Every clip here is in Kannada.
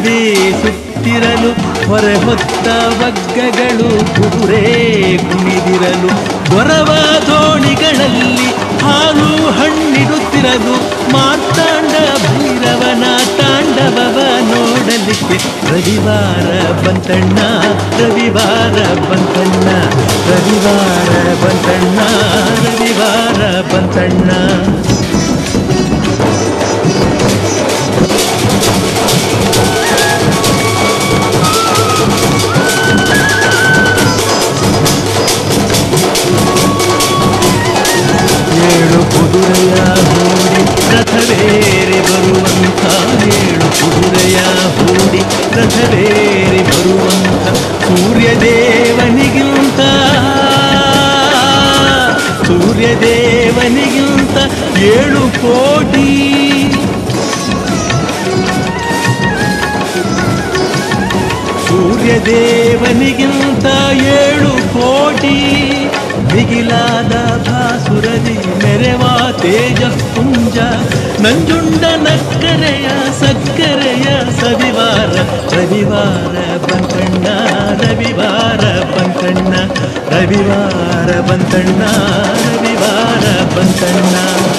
ಬೀಸುತ್ತಿರಲು ಹೊರೆ ಹೊತ್ತ ಬಗ್ಗಗಳು ಕುದುರೆ ಕುಣಿದಿರಲು ಗೊರವ ದೋಣಿಗಳಲ್ಲಿ ಹಾಲು ಹಣ್ಣಿಡುತ್ತಿರಲು ಮಾರ್ತಾಂಡ ಭೈರವನ ತಾಂಡವವ ನೋಡಲಿಕ್ಕೆ ರವಿವಾರ ಬಂತಣ್ಣ ರವಿವಾರ ಬಂತಣ್ಣ ರವಿವಾರ ಬಂತಣ್ಣ ರವಿವಾರ ಬಂತಣ್ಣ ಏಳು ಕುದುರೆಯ ಹೂಡಿ ರಥವೇರಿ ಬರುವಂತ ಏಳು ಕುದುರೆಯ ಹೂಡಿ ರಥವೇರಿ ಬರುವಂತ ಸೂರ್ಯದೇವನಿಗಿಂತ ಸೂರ್ಯದೇವನಿಗಿಂತ ಏಳು ಕೋಟಿ ಸೂರ್ಯದೇವನಿಗಿಂತ ಏಳು ಕೋಟಿ ಬಿಗಿಲಾದ ಭಾಸುರದಿ ಮೆರೆವ ತೇಜ ಪುಂಜ ನಂಜುಂಡ ನಕ್ಕರೆಯ ಸಕ್ಕರೆಯ ಸವಿವಾರ ರವಿವಾರ ಬಂತಣ್ಣ ರವಿವಾರ ಬಂತಣ್ಣ ರವಿವಾರ ಬಂತಣ್ಣ ರವಿವಾರ ಬಂತಣ್ಣ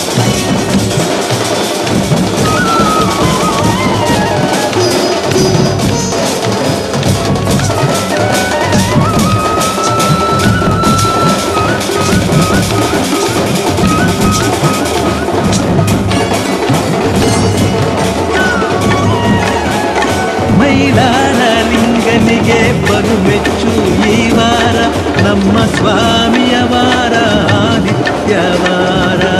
ಮೈಲಾರ ಲಿಂಗನಿಗೆ ಬಲು ಮೆಚ್ಚು ಈ ವಾರ ನಮ್ಮ ಸ್ವಾಮಿಯ ವಾರ ಆದಿತ್ಯವಾರ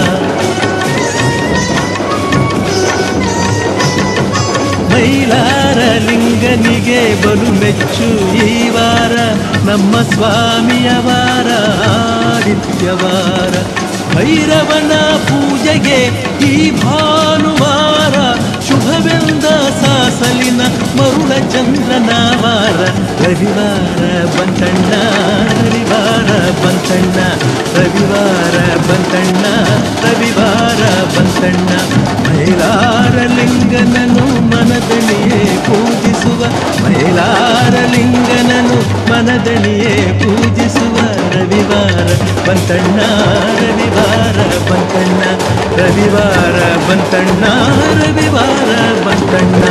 ಮೈಲಾರ ಲಿಂಗನಿಗೆ ಬಲು ಮೆಚ್ಚು ಈ ವಾರ ನಮ್ಮ ಸ್ವಾಮಿಯ ವಾರ ಆದಿತ್ಯವಾರ ಭೈರವನ ಪೂಜೆಗೆ ಈ ಭಾನುವಾರ ಶುಭವೆಂದ ಸಾಸಲಿನ ಮರುಳ ಚಂದ್ರನ ವಾರ ರವಿವಾರ ಬಂತಣ್ಣ ರವಿವಾರ ಬಂತಣ್ಣ ರವಿವಾರ ಬಂತಣ್ಣ ರವಿವಾರ ಬಂತಣ್ಣ ಮೈಲಾರ ಲಿಂಗನನು ಮನದಣಿಯೇ ಪೂಜಿಸುವ ಮೈಲಾರ ಲಿಂಗನನು ಮನದಣಿಯೇ ಪೂಜಿಸುವ ರವಿವಾರ ಬಂತಣ್ಣ ರವಿವಾರ ಬಂತಣ್ಣ ರವಿವಾರ ಬಂತಣ್ಣ ರವಿವಾರ ಬಂತಣ್ಣ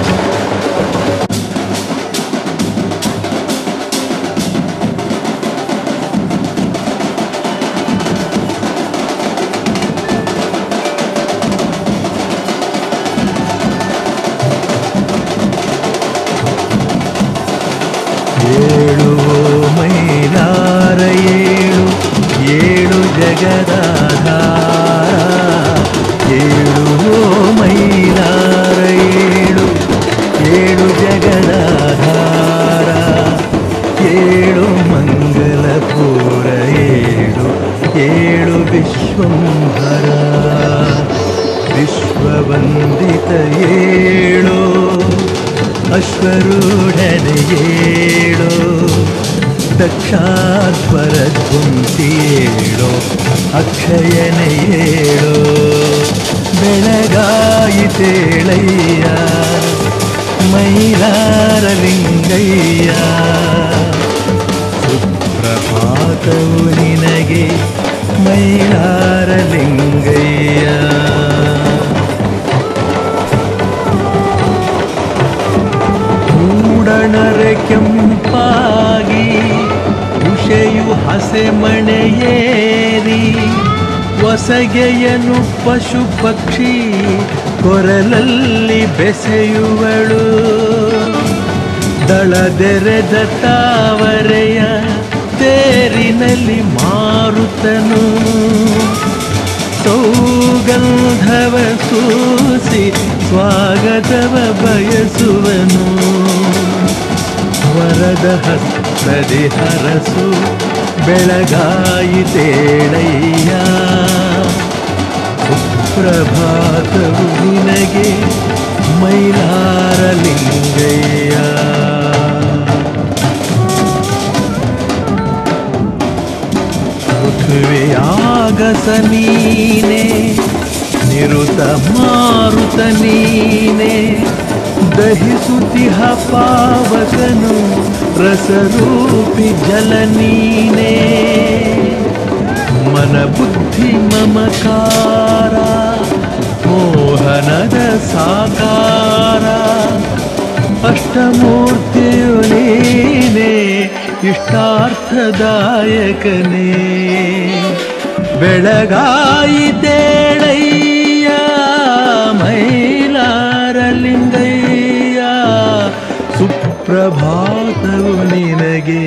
ಏಳು ಮೈಲಾರ ಏಳು ಏಳು ಜಗದಾಧಾರ ಏಳು ಮೈಲಾರ ಏಳು ಏಳು ಜಗದಾಧಾರ ಏಳು ಮಂಗಲಪುರ ಏಳು ಏಳು ವಿಶ್ವಂಭರ ವಿಶ್ವವಂದಿತ ಏಳು ಅಶ್ವರೂಢನೆ ಏಳು ದಕ್ಷಾಧ್ವರ ಏಳು ಅಕ್ಷಯನ ಏಳು ಬೆಳಗಾಯಿತೇಳಯ್ಯ ಮೈಲಾರ ಲಿಂಗಯ್ಯ ಸುಪ್ರಭಾತವು ನಿನಗೆ ಮೈಲಾರ ಲಿಂಗಯ್ಯ ಮೂಡಣರೆ ಕೆಂಪಾಗಿ ಉಷೆಯು ಹಸೆಮಣೆಯೇರಿ ಹೊಸಗೆಯನು ಪಶು ಪಕ್ಷಿ ಕೊರಲಲ್ಲಿ ಬೆಸೆಯುವಳು ದಳದೆರೆದ ತಾವರೆಯ ತೇರಿನಲ್ಲಿ ಮಾರುತನು ಸೌಗಂಧವ ಸೂಸಿ ಸ್ವಾಗತವ ಬಯಸುವನು ವರದ ಹಸ್ತದಿ ಹರಸು ಬೆಳಗಾಯಿತೇಳಯ್ಯ ಸುಪ್ರಭಾತವು ನಿನಗೆ ಮೈಲಾರ ಲಿಂಗಯ್ಯ ಪೃಥ್ವಿಯಾಗಸ ನೀನೆ ನಿರುತ ಮಾರುತ ನೀನೆ ದಹಿಸುತಿಹ ಪಾವಕನು ರಸರೂಪಿ ಜಲ ನೀನೇ ಮನ ಬುದ್ಧಿ ಮಮಕಾರ ಮೋಹನದ ಸಾಕಾರ ಅಷ್ಟಮೂರ್ತಿಯು ನೀನೇ ಇಷ್ಟಾರ್ಥದಾಯಕನೇ ಬೆಳಗಾಯಿತೇಳಯ್ಯ ಮೈಲಾರಲಿಂಗಯ್ಯ ಸುಪ್ರಭಾತವು ನಿನಗೆ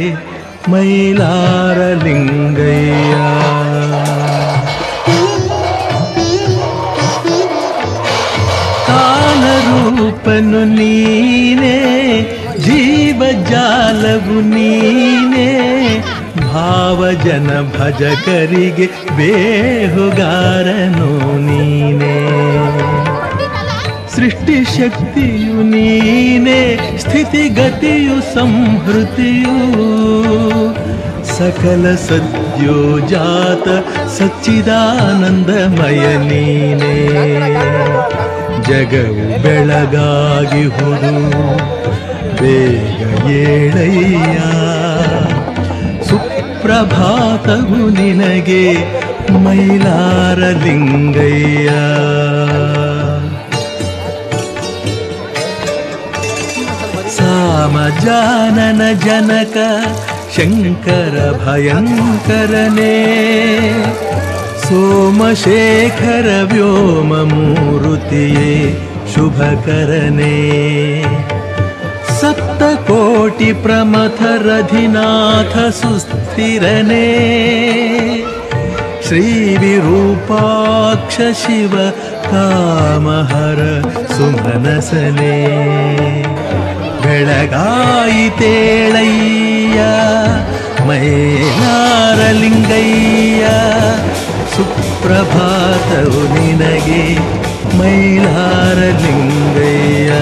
ಮೈಲಾರಲಿಂಗಯ್ಯ ಕಾಲರೂಪನು ನೀನೇ ಜೀವಜಾಲವು ನೀನೇ ಭಾವಜನ ಭಜಕರಿಗೆ ಬೇಹುಗಾರನು ನೀನೇ ಸೃಷ್ಟಿ ಶಕ್ತಿಯು ನೀನೇ ಸ್ಥಿತಿಗತಿಯು ಸಂಹೃತಿಯು ಸಕಲ ಸದ್ಯೋಜಾತ ಸಚ್ಚಿದಾನಂದಮಯ ನೀನೇ ಜಗವು ಬೆಳಗಾಗಿ ಹುದು ಬೇಗ ಏಳಯ್ಯ ಸುಪ್ರಭಾತವು ನಿನಗೆ ಮೈಲಾರಲಿಂಗಯ್ಯ ಸಾಮಜಾನನ ಜನಕ ಶಂಕರ ಭಯಂಕರನೇ ಸೋಮಶೇಖರ ವ್ಯೋಮ ಮೂರುತಿಯೇ ಶುಭಕರನೇ ಸಪ್ತಕೋಟಿ ಪ್ರಮಥರಧಿನಾಥ ಸುಸ್ಥಿರನೇ ಶ್ರೀ ವಿರೂಪಾಕ್ಷ ಶಿವ ಕಾಮಹರ ಸುಮನಸನೇ ಬೆಳಗಾಯಿತೇಳಯ್ಯ ಮೈಲಾರಲಿಂಗಯ್ಯ ಸುಪ್ರಭಾತವು ನಿನಗೆ ಮೈಲಾರಲಿಂಗಯ್ಯ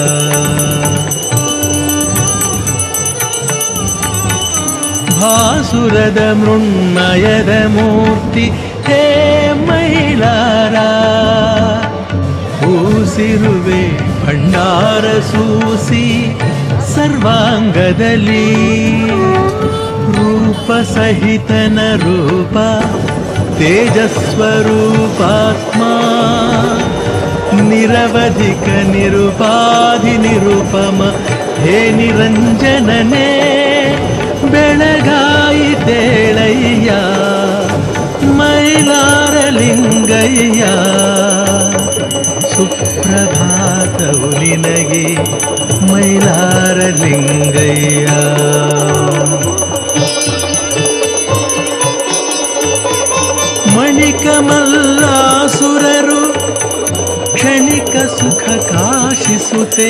ಭಾಸುರದ ಮೃಣ್ಮಯದ ಮೂರ್ತಿ ಹೇ ಮೈಲಾರ ಹೂಸಿರುವೆ ಭಂಡಾರ ಸೂಸಿ ಸರ್ವಾಂಗದಲ್ಲಿ ರೂಪ ಸಹಿತನ ರೂಪ ತೇಜಸ್ವರೂಪಾತ್ಮ ನಿರವಧಿಕ ನಿರುಪಾಧಿ ನಿರುಪಮ ಹೇ ನಿರಂಜನನೇ ಬೆಳಗಾಯಿತೇಳಯ್ಯ ಮೈಲಾರಲಿಂಗಯ್ಯ ಸುಪ್ರಭಾತವು ನಿನಗೆ ಮೈಲಾರಲಿಂಗಯ್ಯ ಮಣಿಕಮಲ್ಲಾಸುರರು ಕ್ಷಣಿಕ ಸುಖ ಕಾಶಿಸುತ್ತೆ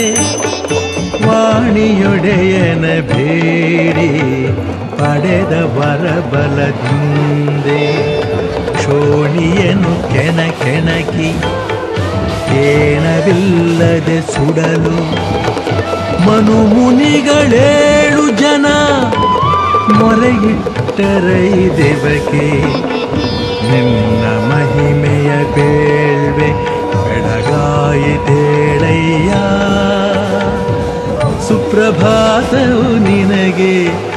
ವಾಣಿಯೊಡೆಯನ ಬೇಡಿ ಪಡೆದ ವರಬಲದಿಂದೆ ಶೋಣಿಯನು ಕೆಣ ಕೆಣಕಿ ಏನವಿಲ್ಲದೆ ಸುಡಲು ಮನು ಮುನಿಗಳೇಳು ಜನ ಮೊರೆಗಿಟ್ಟರೈ ದೇವಕ್ಕೆ ನಿನ್ನ ಮಹಿಮೆಯ ಬೇಳ್ವೆ ಬೆಳಗಾಯಿತೇಳಯ್ಯ ಸುಪ್ರಭಾತವು ನಿನಗೆ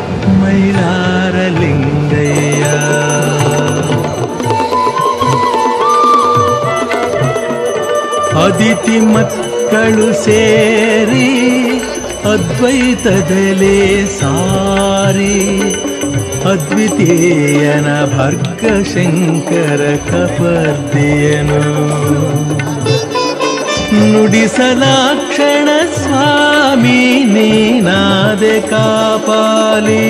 ಮೈಲಾರಲಿಂಗಯ್ಯ ಅದಿತಿ ಮಕ್ಕಳು ಸೇರಿ ಅದ್ವೈತದಲೇ ಸಾರಿ ಅದ್ವಿತೀಯನ ಭರ್ಗ ಶಂಕರ ಕಪರ್ದಿಯನು ನುಡಿಸಲಾಕ್ಷಣ ಸ್ವಾಮಿ ನೀನಾದೆ ಕಾಪಾಲಿ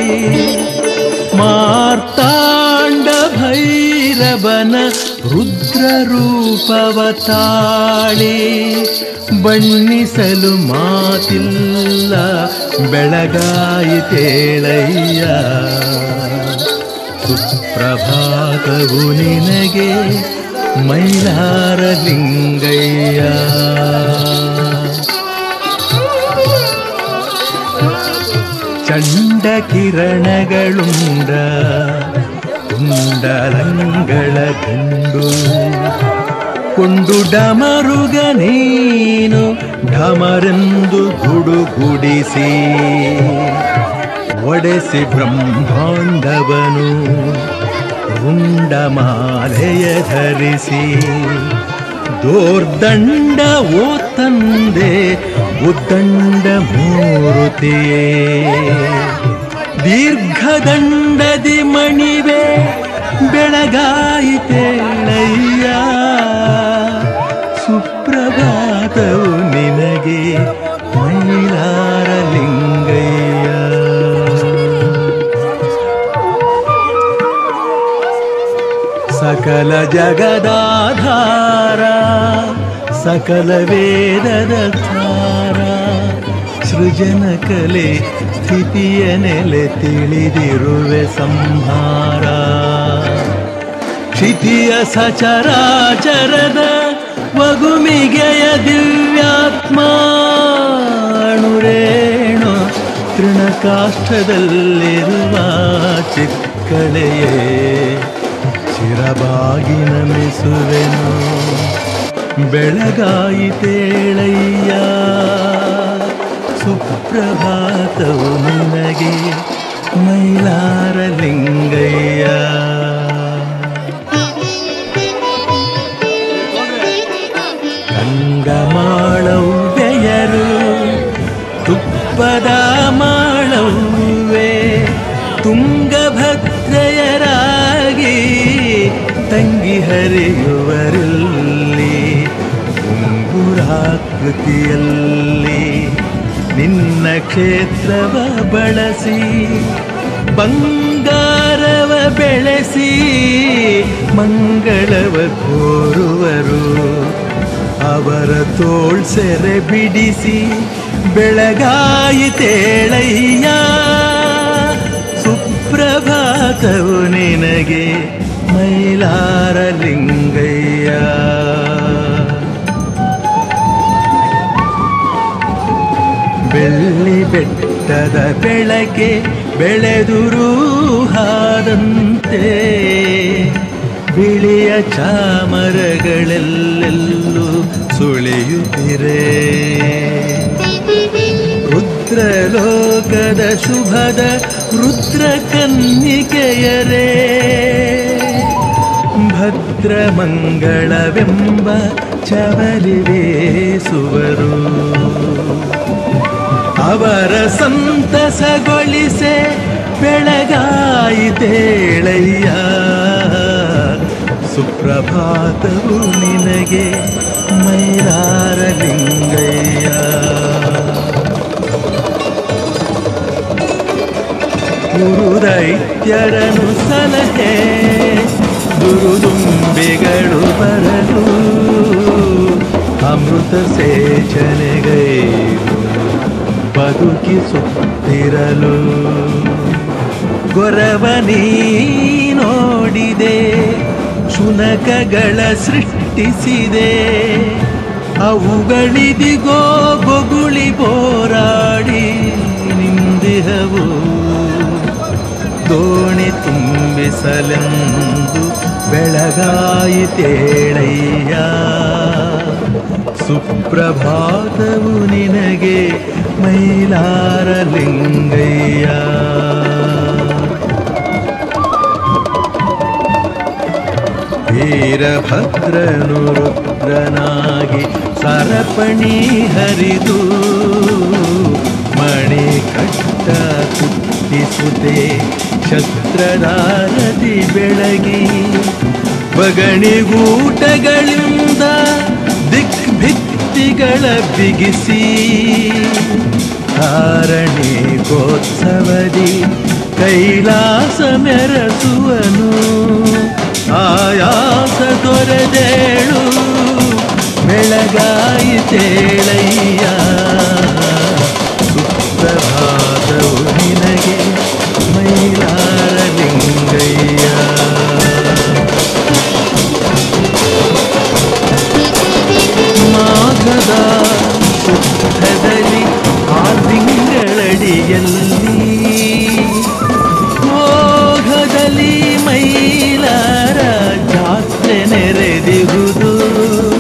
ಮಾರ್ತಾಂಡ ಭೈರವನ ರುದ್ರ ರೂಪವ ತಾಳಿ ಬಣ್ಣಿಸಲು ಮಾತಿಲ್ಲ ಬೆಳಗಾಯಿತೇಳಯ್ಯ ಸುಪ್ರಭಾತವು ನಿನಗೆ ಮೈಲಾರಲಿಂಗಯ್ಯ ಚಂಡ ಕಿರಣಗಳುಂಡ ಕುಂಡಲಂಗಳ ಗಂಡು ಕೊಂಡು ಡಮರುಗ ನೀನು ಢಮರೆಂದು ಗುಡುಗುಡಿಸಿ ಒಡೆಸಿ ಬ್ರಹ್ಮಾಂಡವನು ಉಂಡಮಾಲೆಯ ಧರಿಸಿ ದೋರ್ದಂಡ ಓ ತಂದೆ ಉದ್ದಂಡ ಮೂರುತಿಯೇ ದೀರ್ಘದಂಡದಿ ಮಣಿವೆ ಬೆಳಗಾಯಿತೇಳಯ್ಯ ಸುಪ್ರಭಾತವು ನಿನಗೆ ಮೈಲಾರ ಲಿಂಗಯ್ಯ ಸಕಲ ಜಗದಾಧಾರ ಸಕಲ ವೇದದ ಧಾರ ಸೃಜನ ಕಲೆ ಸ್ಥಿತಿಯ ನೆಲೆ ತಿಳಿದಿರುವೆ ಸಂಹಾರ ಕ್ಷಿತಿಯ ಸಚರಾಚರದ ವಗುಮಿಗೆಯ ದಿವ್ಯಾತ್ಮಾಣುರೇಣು ತೃಣಕಾಷ್ಠದಲ್ಲಿರುವ ಚಿಕ್ಕಳೆಯೇ ಶಿರಬಾಗಿ ನಮಿಸುವೆನು ಬೆಳಗಾಯಿತೇಳಯ್ಯ ಸುಪ್ರಭಾತವು ನಿನಗೆ ಮೈಲಾರ ಲಿಂಗಯ್ಯ ಗಂಗಮಾಳವ್ಯಯರು ತುಪ್ಪದ ಮಾಳವ್ವೆ ತುಂಗಭದ್ರೆಯರಾಗಿ ತಂಗಿ ಹರಿಯುವರಲ್ಲಿ ಉಂಗುರಾಕೃತಿಯಲ್ಲಿ ನಿನ್ನ ಕ್ಷೇತ್ರವ ಬಳಸಿ ಬಂಗಾರವ ಬೆಳೆಸಿ ಮಂಗಳವ ಕೋರುವರು ಅವರ ತೋಳ್ ಸೆರೆ ಬಿಡಿಸಿ ಬೆಳಗಾಯಿತೇಳಯ್ಯ ಸುಪ್ರಭಾತವು ನಿನಗೆ ಮೈಲಾರ ಲಿಂಗಯ್ಯ ಬೆಳ್ಳಿ ಬೆಟ್ಟದ ಬೆಳಕೆ ಬೆಳೆದುರು ಹಾದಂತೆ ಬಿಳಿಯ ಚಾಮರಗಳೆಲ್ಲೆಲ್ಲೂ ಸುಳಿಯುತ್ತಿರೆ ರುದ್ರಲೋಕದ ಶುಭದ ರುದ್ರ ಕನ್ನಿಕೆಯರೇ ಭದ್ರಮಂಗಳವೆಂಬ ಚವಲಿವೇಸುವರು ಅವರ ಸಂತಸಗೊಳಿಸೆ ಬೆಳಗಾಯಿತೇಳಯ್ಯ ಸುಪ್ರಭಾತವು ನಿನಗೆ ಮೈಲಾರ ಲಿಂಗಯ್ಯ ಗುರುದೈತ್ಯರನು ಸಲಹೆ ದುರುದುಂಬಿಗಳು ಬರಲು ಅಮೃತ ಸೇಚನೆಗೈದು ಬದುಕಿಸುತ್ತಿರಲು ಗೊರವನಿ ನೋಡಿದೆ ಶುನಕಗಳ ಸೃಷ್ಟಿಸಿದೆ ಅವುಗಳಿದಿಗೋ ಬೊಗುಳಿ ಬೋರಾಡಿ ನಿಂದಿಹವು ದೋಣಿ ತುಂಬಿಸಲೆಂದು ಬೆಳಗಾಯಿತೇಳಯ್ಯ ಸುಪ್ರಭಾತವು ನಿನಗೆ ಮೈಲಾರ ಲಿಂಗಯ್ಯ ವೀರಭದ್ರನು ರುದ್ರನಾಗಿ ಸರಪಣಿ ಹರಿದು ಮಣಿ ಕಟ್ಟ ಕುಟ್ಟಿಸುತ್ತೆ ಶಸ್ತ್ರದಾರತಿ ಬೆಳಗಿ ಬಗಣಿಗೂಟಗಳಿಂದ ದಿಗ್ಭಿತ್ತಿಗಳ ಬಿಗಿಸಿ ಕಾರಣಿ ಗೋತ್ಸವದಿ ಕೈಲಾಸ ಮೆರಸುವನು ಆಯಾಸ ದೊರೆದೇಳು ಬೆಳಗಾಯಿತೇಳಯ್ಯ ಸುಪ್ರಭಾತವು ನಿನಗೆ ಮೈಲಾರ ಲಿಂಗಯ್ಯ ಮಾಘದ ಸುಖದಲ್ಲಿ ಆ ತಿಂಗಳಡಿಯಲ್ಲಿ ಮೋಘದಲ್ಲಿ ಮೈಲಾರ ಜಾತ್ರೆ ನೆರೆದಿರುವುದು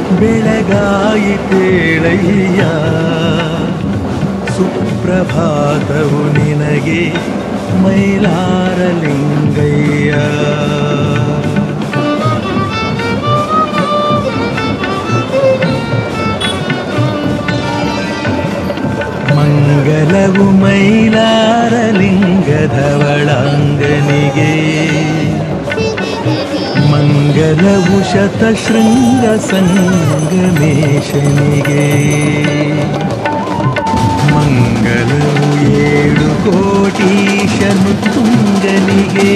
ಬೆಳಗಾಯಿತೇಳಯ್ಯ ಸುಪ್ರಭಾತವು ನಿನಗೆ ಮೈಲಾರಲಿಂಗಯ್ಯ ಮಂಗಲವು ಮೈಲಾರಲಿಂಗಧವಳಾಂಗನಿಗೆ ಮಂಗಲವು ಶತಶೃಂಗ ಸಂಗಮೇಶನಿಗೆ ಮಂಗಲವು ಏಳು ಕೋಟೀಶನು ತುಂಗನಿಗೆ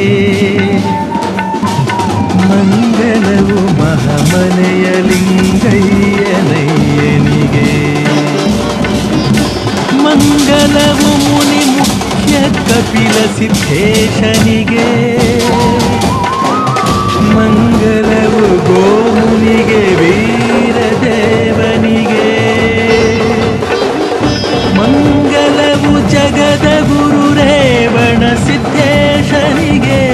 ಮಂಗಲವು ಮಹಮನೆಯ ಲಿಂಗಯ್ಯನಯ್ಯನಿಗೆ ಮಂಗಲವು ಮುನಿ ಮುಖ್ಯ ಕಪಿಲ ಸಿದ್ಧೇಶನಿಗೆ ಮಂಗಲವು ಗೋಮುನಿಗೆ ವೀರದೇವನಿಗೆ ಮಂಗಲವು ಜಗದ ಗುರು ರೇವಣ ಸಿದ್ಧೇಶನಿಗೆ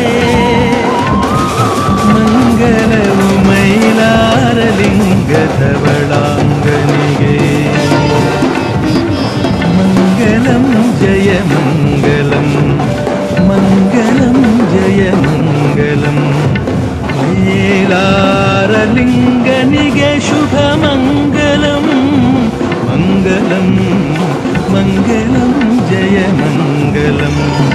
ಮಂಗಲವು ಮೈಲಾರಲಿಂಗಧವಳಾಂಗನಿಗೆ मङ्गलं जय मङ्गलं मङ्गलं जय मङ्गलं मेलारलिङ्गनिगे शुभमङ्गलं मङ्गलं मङ्गलं जय मङ्गलं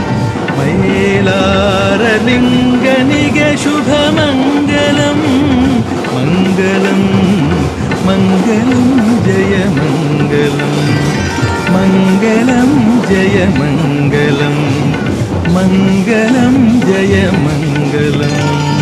मैलारलिङ्गनिगे शुभमङ्गलं मङ्गलं मङ्गलं जय मङ्गलम् मङ्गलं जय मङ्गलं मङ्गलं जय मङ्गलम्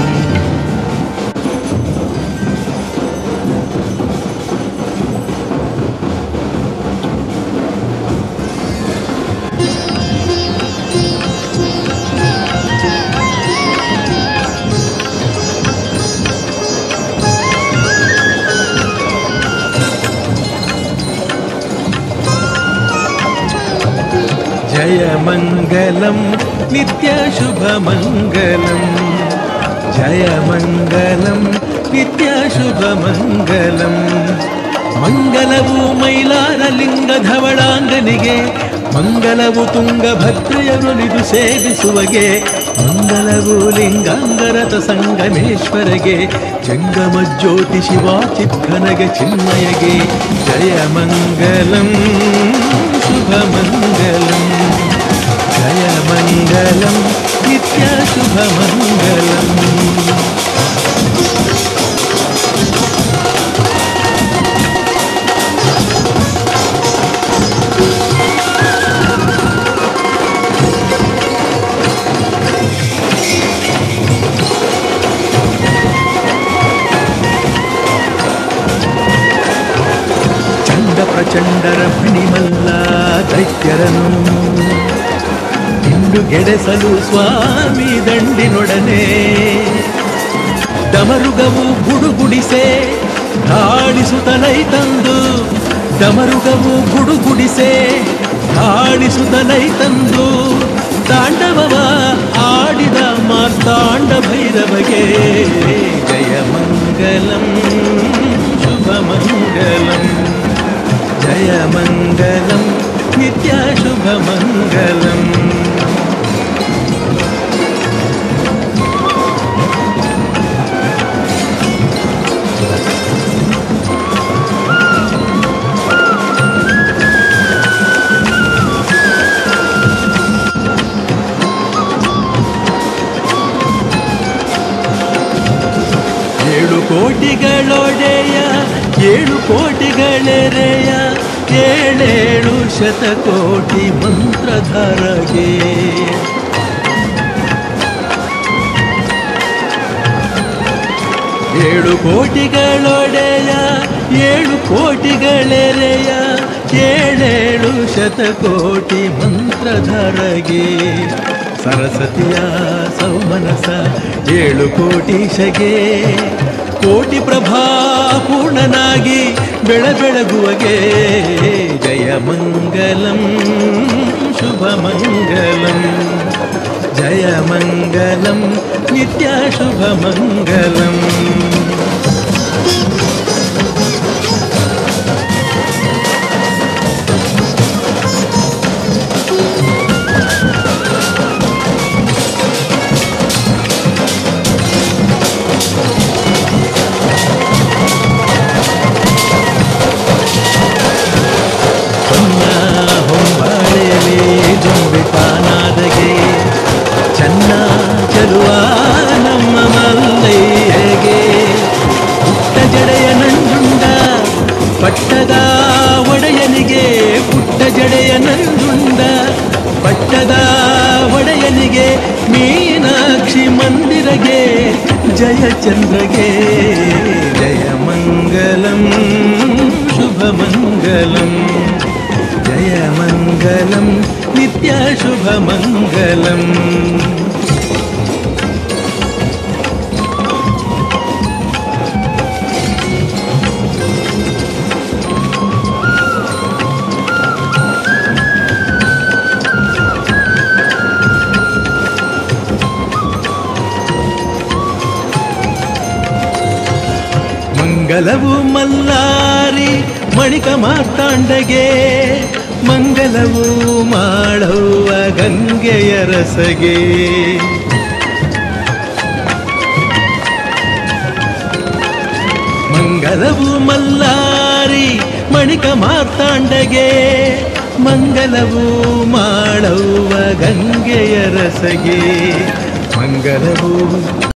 जय मङ्गलं नित्यशुभमङ्गलं जय मङ्गलं नित्यशुभमङ्गलं ಮಂಗಲವು ಮೈಲಾರಲಿಂಗಧವಳಾಂಗನಿಗೆ ಮಂಗಲವು ತುಂಗಭದ್ರೆಯರೊಲಿದು ಸೇವಿಸುವಗೆ ಮಂಗಲವು ಲಿಂಗಾಂಗರತ ಸಂಗಮೇಶ್ವರಗೆ ಜಂಗಮ ಜ್ಯೋತಿ ಶಿವಾಚಿತ್ಕನಗೆ ಚಿನ್ಮಯಗೆ ಜಯ ಮಂಗಲಂ ಶುಭಮಂಗಲಂ ಜಯ ಮಂಗಲಂ ನಿತ್ಯ ಶುಭಮಂಗಲಂ ಚಂಡ ಪ್ರಚಂಡರ ಮಣಿಮಲ್ಲ ದೈತ್ಯರನು ಇಂಡು ಗೆಡೆಸಲು ಸ್ವಾಮಿ ದಂಡಿನೊಡನೆ ಡಮರುಗವು ಗುಡುಗುಡಿಸೆ ಧಾಡಿಸುತ್ತಲೈ ತಂದು ಡಮರುಗವು ಗುಡುಗುಡಿಸೆ ಧಾಡಿಸುತ್ತಲೈ ತಂದು ತಾಂಡವವ ಆಡಿದ ಮಾರ್ತಾಂಡ ಭೈರವಗೆ ಜಯ ಮಂಗಲಂ ಶುಭ ಮಂಗಲಂ ಜಯ ಮಂಗಲಂ ನಿತ್ಯ ಶುಭ ಮಂಗಲಂ ಏಳು ಕೋಟಿಗಳೊಡೆಯ ಏಳು ಕೋಟಿಗಳೆರೆಯ ಏಳೇಳು ಶತಕೋಟಿ ಮಂತ್ರಧರಗೆ ಏಳು ಕೋಟಿಗಳೊಡೆಯ ಏಳು ಕೋಟಿಗಳೆರೆಯ ಏಳೇಳು ಶತಕೋಟಿ ಮಂತ್ರಧರಗೆ ಸರಸ್ವತಿಯ ಸೌಮನಸ ಏಳು ಕೋಟೀಶಗೆ ಕೋಟಿ ಪ್ರಭಾ ಪೂರ್ಣನಾಗಿ ಬೆಳ ಬೆಳಗುವಗೆ ಜಯ ಮಂಗಲಂ ಶುಭ ಮಂಗಲಂ ಜಯ ಮಂಗಲಂ ನಿತ್ಯ ಶುಭ ಮಂಗಲಂ ಪಟ್ಟದ ಒಡೆಯನಿಗೆ ಪುಟ್ಟ ಜಡೆಯ ನಂದುಂಡ ಪಟ್ಟದ ಒಡೆಯನಿಗೆ ಮೀನಾಕ್ಷಿ ಮಂದಿರಗೆ ಜಯಚಂದ್ರಗೆ ಜಯ ಮಂಗಲಂ ಶುಭ ಮಂಗಲಂ ಜಯ ಮಂಗಲಂ ನಿತ್ಯ ಶುಭ ಮಂಗಲಂ ಮಂಗಲವು ಮಲ್ಲಾರಿ ಮಣಿಕ ಮಾರ್ತಾಂಡಗೆ ಮಂಗಲವು ಮಾಡವ್ವ ಗಂಗೆಯ ರಸಗೆ ಮಂಗಲವು ಮಲ್ಲಾರಿ ಮಣಿಕ ಮಾರ್ತಾಂಡಗೆ ಮಂಗಲವು ಮಾಡವ್ವ ಗಂಗೆಯ ರಸಗೆ ಮಂಗಲವು